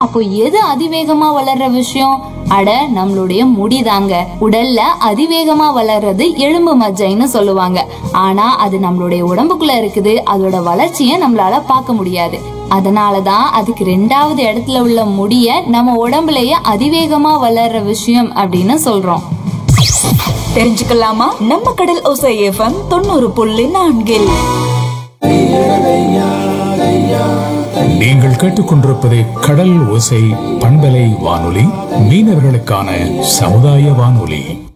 அப்போ எது அதிவேகமா வளர்ற விஷயம் அட நம்மளுடைய முடிதாங்க உடல்ல அதிவேகமா வளர்றது எலும்பு மஜ்ஜைன்னு சொல்லுவாங்க ஆனா அது நம்மளுடைய உடம்புக்குள்ள இருக்குது அதோட வளர்ச்சியை நம்மளால பார்க்க முடியாது அதனாலதான் அதுக்கு ரெண்டாவது இடத்துல உள்ள முடிய நம்ம உடம்புலயே அதிவேகமா வளர்ற விஷயம் அப்படின்னு சொல்றோம் தெரிஞ்சுக்கலாமா நம்ம கடல் ஓசை எஃப்எம் தொண்ணூறு புள்ளி நான்கில் நீங்கள் கேட்டுக்கொண்டிருப்பது கடல் ஓசை பண்பலை வானொலி மீனவர்களுக்கான சமுதாய வானொலி